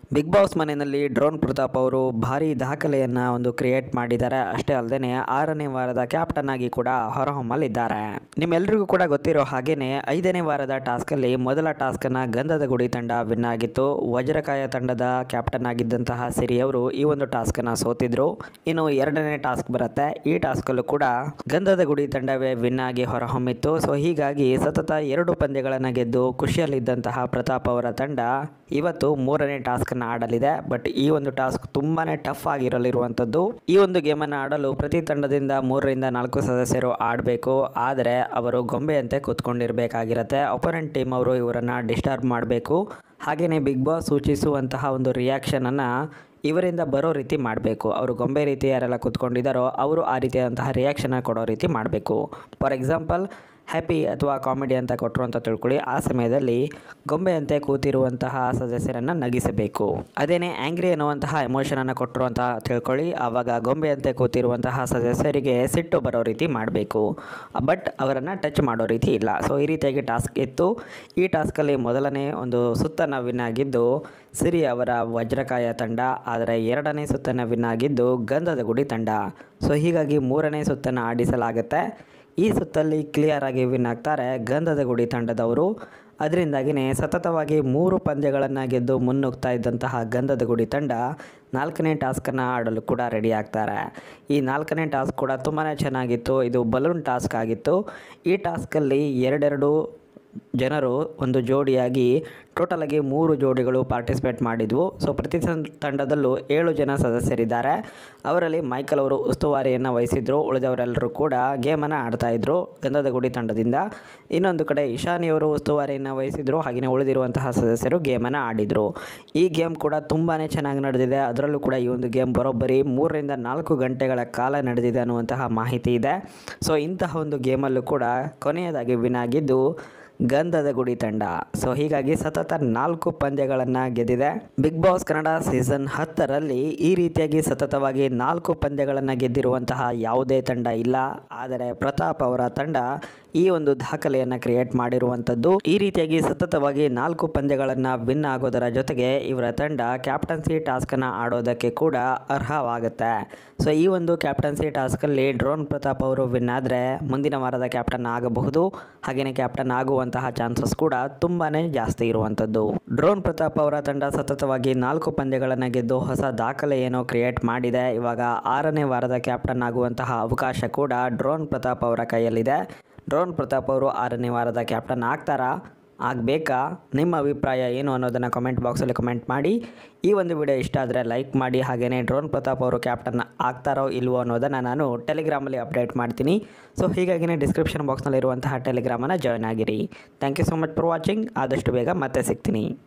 big boss ಮನೆಯಲ್ಲಿ drone Pratap ಅವರು ಭಾರಿ ದಾಖಲೆಯನ್ನು ಒಂದು ಕ್ರಿಯೇಟ್ ಮಾಡಿದ್ದಾರೆ ಅಷ್ಟೇ ಅಲ್ಲದೆ ಆರನೇ ವಾರದ ಕ್ಯಾಪ್ಟನ್ ಆಗಿ ಕೂಡ ಹೊರಹೊಮ್ಮಲಿದ್ದಾರೆ ನಿಮ್ಮೆಲ್ಲರಿಗೂ ಕೂಡ ಗೊತ್ತಿರೋ ಹಾಗೇನೆ ಐದನೇ ವಾರದ ಟಾಸ್ಕಲ್ಲಿ ಮೊದಲ ಟಾಸ್ಕನ್ನು ಗಂಧದ ಗುಡಿ ತಂಡ ವಿನ್ ಆಗಿತ್ತು ವಜ್ರಕಾಯ ತಂಡದ ಕ್ಯಾಪ್ಟನ್ ಆಗಿದ್ದಂತಹ ಸಿರಿ ಅವರು ಈ ಒಂದು ಟಾಸ್ಕನ್ನು ಸೋತಿದ್ರು ಇನ್ನು ಎರಡನೇ ಟಾಸ್ಕ್ ಬರುತ್ತೆ ಈ ಟಾಸ್ಕಲ್ಲೂ ಕೂಡ ಗಂಧದ ಗುಡಿ ತಂಡವೇ ವಿನ್ ಆಗಿ ಹೊರಹೊಮ್ಮಿತ್ತು ಸೊ ಹೀಗಾಗಿ ಸತತ ಎರಡು ಪಂದ್ಯಗಳನ್ನು ಗೆದ್ದು ಖುಷಿಯಲ್ಲಿದ್ದಂತಹ ಪ್ರತಾಪ್ ಅವರ ತಂಡ ಇವತ್ತು ಮೂರನೇ ಟಾಸ್ಕ್ ಅನ್ನು ಆಡಲಿದೆ ಬಟ್ ಈ ಒಂದು ಟಾಸ್ಕ್ ತುಂಬಾನೇ ಟಫ್ ಆಗಿರಲಿರುವಂಥದ್ದು ಈ ಒಂದು ಗೇಮನ್ನು ಆಡಲು ಪ್ರತಿ ತಂಡದಿಂದ ಮೂರರಿಂದ ನಾಲ್ಕು ಸದಸ್ಯರು ಆಡಬೇಕು ಆದರೆ ಅವರು ಗೊಂಬೆಯಂತೆ ಕೂತ್ಕೊಂಡಿರಬೇಕಾಗಿರುತ್ತೆ ಅಪೋನೆಂಟ್ ಟೀಮ್ ಅವರು ಇವರನ್ನು ಡಿಸ್ಟರ್ಬ್ ಮಾಡಬೇಕು ಹಾಗೆಯೇ ಬಿಗ್ ಬಾಸ್ ಸೂಚಿಸುವಂತಹ ಒಂದು ರಿಯಾಕ್ಷನನ್ನು ಇವರಿಂದ ಬರೋ ರೀತಿ ಮಾಡಬೇಕು ಅವರು ಗೊಂಬೆ ರೀತಿ ಯಾರೆಲ್ಲ ಕೂತ್ಕೊಂಡಿದ್ದಾರೋ ಅವರು ಆ ರೀತಿಯಾದಂತಹ ರಿಯಾಕ್ಷನ್ ಕೊಡೋ ರೀತಿ ಮಾಡಬೇಕು ಫಾರ್ ಎಕ್ಸಾಂಪಲ್ ಹ್ಯಾಪಿ ಅಥವಾ ಕಾಮಿಡಿ ಅಂತ ಕೊಟ್ಟರು ಅಂತ ತಿಳ್ಕೊಳ್ಳಿ ಆ ಸಮಯದಲ್ಲಿ ಗೊಂಬೆಯಂತೆ ಕೂತಿರುವಂತಹ ಸದಸ್ಯರನ್ನು ನಗಿಸಬೇಕು ಅದೇನೇ ಆ್ಯಂಗ್ರಿ ಅನ್ನುವಂತಹ ಎಮೋಷನನ್ನು ಕೊಟ್ಟರು ಅಂತ ತಿಳ್ಕೊಳ್ಳಿ ಆವಾಗ ಗೊಂಬೆಯಂತೆ ಕೂತಿರುವಂತಹ ಸದಸ್ಯರಿಗೆ ಸಿಟ್ಟು ಬರೋ ರೀತಿ ಮಾಡಬೇಕು ಬಟ್ ಅವರನ್ನು ಟಚ್ ಮಾಡೋ ರೀತಿ ಇಲ್ಲ ಸೊ ಈ ರೀತಿಯಾಗಿ ಟಾಸ್ಕ್ ಇತ್ತು ಈ ಟಾಸ್ಕಲ್ಲಿ ಮೊದಲನೇ ಒಂದು ಸುತ್ತನ್ನು ವಿನ್ ಆಗಿದ್ದು ಸಿರಿ ಅವರ ವಜ್ರಕಾಯ ತಂಡ ಆದರೆ ಎರಡನೇ ಸುತ್ತನ್ನು ವಿನ್ ಆಗಿದ್ದು ಗಂಧದ ಗುಡಿ ತಂಡ ಸೊ ಹೀಗಾಗಿ ಮೂರನೇ ಸುತ್ತನ್ನು ಆಡಿಸಲಾಗುತ್ತೆ ಈ ಸುತ್ತಲ್ಲಿ ಕ್ಲಿಯರ್ ಆಗಿ ವಿನ್ ಆಗ್ತಾರೆ ಗಂಧದ ಗುಡಿ ತಂಡದವರು ಅದರಿಂದಾಗಿಯೇ ಸತತವಾಗಿ ಮೂರು ಪಂದ್ಯಗಳನ್ನು ಗೆದ್ದು ಮುನ್ನುಗ್ತಾ ಇದ್ದಂತಹ ಗಂಧದ ಗುಡಿ ತಂಡ ನಾಲ್ಕನೇ ಟಾಸ್ಕನ್ನು ಆಡಲು ಕೂಡ ರೆಡಿ ಆಗ್ತಾರೆ ಈ ನಾಲ್ಕನೇ ಟಾಸ್ಕ್ ಕೂಡ ತುಂಬಾ ಚೆನ್ನಾಗಿತ್ತು ಇದು ಬಲೂನ್ ಟಾಸ್ಕ್ ಆಗಿತ್ತು ಈ ಟಾಸ್ಕಲ್ಲಿ ಎರಡೆರಡು ಜನರು ಒಂದು ಜೋಡಿಯಾಗಿ ಟೋಟಲಾಗಿ ಮೂರು ಜೋಡಿಗಳು ಪಾರ್ಟಿಸಿಪೇಟ್ ಮಾಡಿದ್ವು ಸೊ ಪ್ರತಿ ತಂ- ತಂಡದಲ್ಲೂ ಏಳು ಜನ ಸದಸ್ಯರಿದ್ದಾರೆ ಅವರಲ್ಲಿ ಮೈಕಲ್ ಅವರು ಉಸ್ತುವಾರಿಯನ್ನು ವಹಿಸಿದ್ರು ಉಳಿದವರೆಲ್ಲರೂ ಕೂಡ ಗೇಮನ್ನು ಆಡ್ತಾಯಿದ್ರು ಗಂಧದ ಗುಡಿ ತಂಡದಿಂದ ಇನ್ನೊಂದು ಕಡೆ ಇಶಾನಿಯವರು ಉಸ್ತುವಾರಿಯನ್ನು ವಹಿಸಿದ್ರು ಹಾಗೆಯೇ ಉಳಿದಿರುವಂತಹ ಸದಸ್ಯರು ಗೇಮನ್ನು ಆಡಿದರು ಈ ಗೇಮ್ ಕೂಡ ತುಂಬಾ ಚೆನ್ನಾಗಿ ನಡೆದಿದೆ ಅದರಲ್ಲೂ ಕೂಡ ಈ ಒಂದು ಗೇಮ್ ಬರೋಬ್ಬರಿ ಮೂರರಿಂದ ನಾಲ್ಕು ಗಂಟೆಗಳ ಕಾಲ ನಡೆದಿದೆ ಅನ್ನುವಂತಹ ಮಾಹಿತಿ ಇದೆ ಸೊ ಇಂತಹ ಒಂದು ಗೇಮಲ್ಲೂ ಕೂಡ ಕೊನೆಯದಾಗಿ ವಿನ್ ಆಗಿದ್ದು ಗಂಧದ ಗುಡಿ ತಂಡ ಸೊ ಹೀಗಾಗಿ ಸತತ ನಾಲ್ಕು ಪಂದ್ಯಗಳನ್ನು ಗೆದ್ದಿದೆ ಬಿಗ್ ಬಾಸ್ ಕನ್ನಡ ಸೀಸನ್ ಹತ್ತರಲ್ಲಿ ಈ ರೀತಿಯಾಗಿ ಸತತವಾಗಿ ನಾಲ್ಕು ಪಂದ್ಯಗಳನ್ನು ಗೆದ್ದಿರುವಂತಹ ಯಾವುದೇ ತಂಡ ಇಲ್ಲ ಆದರೆ ಪ್ರತಾಪ್ ಅವರ ತಂಡ ಈ ಒಂದು ದಾಖಲೆಯನ್ನು ಕ್ರಿಯೇಟ್ ಮಾಡಿರುವಂಥದ್ದು ಈ ರೀತಿಯಾಗಿ ಸತತವಾಗಿ ನಾಲ್ಕು ಪಂದ್ಯಗಳನ್ನು ವಿನ್ ಆಗೋದರ ಜೊತೆಗೆ ಇವರ ತಂಡ ಕ್ಯಾಪ್ಟನ್ಸಿ ಟಾಸ್ಕನ್ನು ಆಡೋದಕ್ಕೆ ಕೂಡ ಅರ್ಹವಾಗುತ್ತೆ ಸೊ ಈ ಒಂದು ಕ್ಯಾಪ್ಟನ್ಸಿ ಟಾಸ್ಕಲ್ಲಿ ಡ್ರೋನ್ ಪ್ರತಾಪ್ ಅವರು ವಿನ್ ಆದರೆ ಮುಂದಿನ ವಾರದ ಕ್ಯಾಪ್ಟನ್ ಆಗಬಹುದು ಹಾಗೆಯೇ ಕ್ಯಾಪ್ಟನ್ ಆಗುವಂತಹ ಚಾನ್ಸಸ್ ಕೂಡ ತುಂಬಾ ಜಾಸ್ತಿ ಇರುವಂಥದ್ದು ಡ್ರೋನ್ ಪ್ರತಾಪ್ ಅವರ ತಂಡ ಸತತವಾಗಿ ನಾಲ್ಕು ಪಂದ್ಯಗಳನ್ನು ಗೆದ್ದು ಹೊಸ ದಾಖಲೆ ಏನೋ ಕ್ರಿಯೇಟ್ ಮಾಡಿದೆ ಇವಾಗ ಆರನೇ ವಾರದ ಕ್ಯಾಪ್ಟನ್ ಆಗುವಂತಹ ಅವಕಾಶ ಕೂಡ ಡ್ರೋನ್ ಪ್ರತಾಪ್ ಅವರ ಕೈಯಲ್ಲಿದೆ ಡ್ರೋನ್ ಪ್ರತಾಪ್ ಅವರು ಆರನೇ ವಾರದ ಕ್ಯಾಪ್ಟನ್ ಆಗ್ತಾರಾ ಆಗಬೇಕಾ ನಿಮ್ಮ ಅಭಿಪ್ರಾಯ ಏನು ಅನ್ನೋದನ್ನು ಕಮೆಂಟ್ ಬಾಕ್ಸಲ್ಲಿ ಕಮೆಂಟ್ ಮಾಡಿ ಈ ಒಂದು ವಿಡಿಯೋ ಇಷ್ಟ ಆದರೆ ಲೈಕ್ ಮಾಡಿ ಹಾಗೆಯೇ ಡ್ರೋನ್ ಪ್ರತಾಪ್ ಅವರು ಕ್ಯಾಪ್ಟನ್ ಆಗ್ತಾರೋ ಇಲ್ವೋ ಅನ್ನೋದನ್ನು ನಾನು ಟೆಲಿಗ್ರಾಮಲ್ಲಿ ಅಪ್ಡೇಟ್ ಮಾಡ್ತೀನಿ ಸೊ ಹೀಗಾಗಿನೇ ಡಿಸ್ಕ್ರಿಪ್ಷನ್ ಬಾಕ್ಸ್ನಲ್ಲಿರುವಂತಹ ಟೆಲಿಗ್ರಾಮನ್ನು ಜಾಯ್ನ್ ಆಗಿರಿ thank you so much for watching ಆದಷ್ಟು ಬೇಗ ಮತ್ತೆ ಸಿಗ್ತೀನಿ